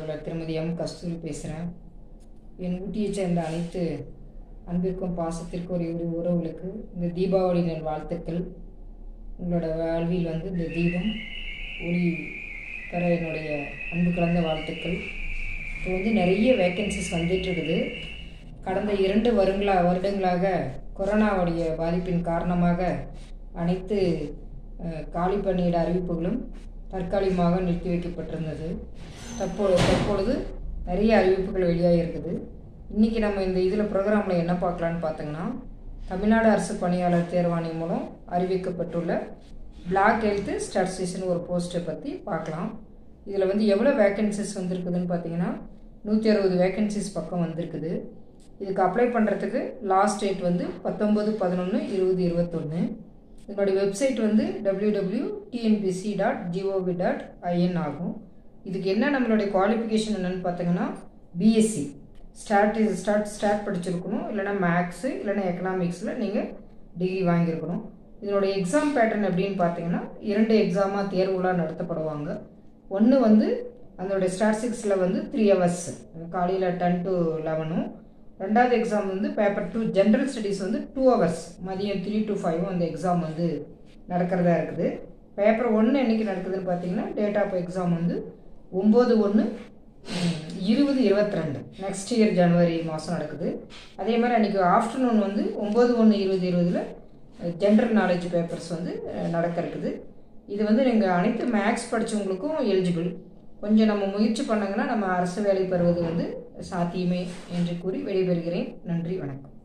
அலுவலர் திருமதி எம் கஸ்தூரி பேசுகிறேன் என் ஊட்டியைச் சேர்ந்த அனைத்து அன்பிற்கும் பாசத்திற்கும் ஒரு இரு உறவுகளுக்கு இந்த தீபாவளி நல் வாழ்த்துக்கள் உங்களோட வாழ்வில் வந்து இந்த தீபம் ஒளி பெற என்னுடைய அன்பு கலந்த வாழ்த்துக்கள் இப்போ வந்து நிறைய வேக்கன்சிஸ் வந்துட்டுருக்குது கடந்த இரண்டு வருங்களா வருடங்களாக கொரோனாவுடைய பாதிப்பின் காரணமாக அனைத்து அஹ், காலி பணியிட அறிவிப்புகளும் தற்காலிகமாக நிறுத்தி வைக்கப்பட்டிருந்தது தற்பொழுது தற்பொழுது நிறைய அறிவிப்புகள் வெளியாக இருக்குது இன்றைக்கி நம்ம இந்த இதில் ப்ரோக்ராமில் என்ன பார்க்கலான்னு பார்த்தீங்கன்னா தமிழ்நாடு அரசு பணியாளர் தேர்வாணையம் மூலம் அறிவிக்கப்பட்டுள்ள பிளாக் ஹெல்த்து ஸ்டாட்டிஸ்டிஷன் ஒரு போஸ்ட்டை பற்றி பார்க்கலாம் இதில் வந்து எவ்வளோ வேக்கன்சிஸ் வந்திருக்குதுன்னு பார்த்தீங்கன்னா நூற்றி அறுபது வேக்கன்சிஸ் பக்கம் வந்திருக்குது இதுக்கு அப்ளை பண்ணுறதுக்கு லாஸ்ட் டேட் வந்து பத்தொம்பது பதினொன்று இருபது இருபத்தொன்று இதனுடைய வெப்சைட் வந்து W W TNPSC dot G O V dot I N ஆகும் இதுக்கு என்ன நம்மளுடைய குவாலிஃபிகேஷன் என்னென்னு பார்த்தீங்கன்னா பிஎஸ்சி ஸ்டார்ட் ஸ்டார்ட் ஸ்டார்ட் படிச்சிருக்கணும் இல்லைனா மேக்ஸு இல்லைனா எக்கனாமிக்ஸில் நீங்கள் டிகிரி வாங்கியிருக்கணும் இதனுடைய எக்ஸாம் பேட்டர்ன் எப்படின்னு பார்த்தீங்கன்னா இரண்டு எக்ஸாமாக தேர்வுலாம் நடத்தப்படுவாங்க ஒன்று வந்து அதனுடைய ஸ்டாட்டிஸ்டிக்ஸில் வந்து த்ரீ ஹவர்ஸ் காலையில் டென் டு லெவனும் ரெண்டாவது எக்ஸாம் வந்து பேப்பர் டூ ஜென்ரல் ஸ்டடீஸ் வந்து டூ ஹவர்ஸ் மதியம் த்ரீ டு ஃபைவும் அந்த எக்ஸாம் வந்து நடக்கிறதா இருக்குது பேப்பர் ஒன்று என்னைக்கு நடக்குதுன்னு பார்த்தீங்கன்னா டேட் ஆஃப் எக்ஸாம் வந்து ஒம்பது ஒன்று இருபது இருபத்தி ரெண்டு நெக்ஸ்ட் இயர் ஜனவரி மாதம் நடக்குது அதே மாதிரி அன்றைக்கி ஆஃப்டர்நூன் வந்து ஒம்பது ஒன்று இருபது இருபதில் ஜென்ரல் நாலேஜ் பேப்பர்ஸ் வந்து அஹ், நடக்க இருக்குது இது வந்து நீங்கள் அனைத்து மேக்ஸ் படித்தவங்களுக்கும் எலிஜிபிள் கொஞ்சம் நம்ம முயற்சி பண்ணாங்கன்னா நம்ம அரசு வேலை பெறுவது வந்து சாத்தியமே என்று கூறி விடைபெறுகிறேன் நன்றி வணக்கம்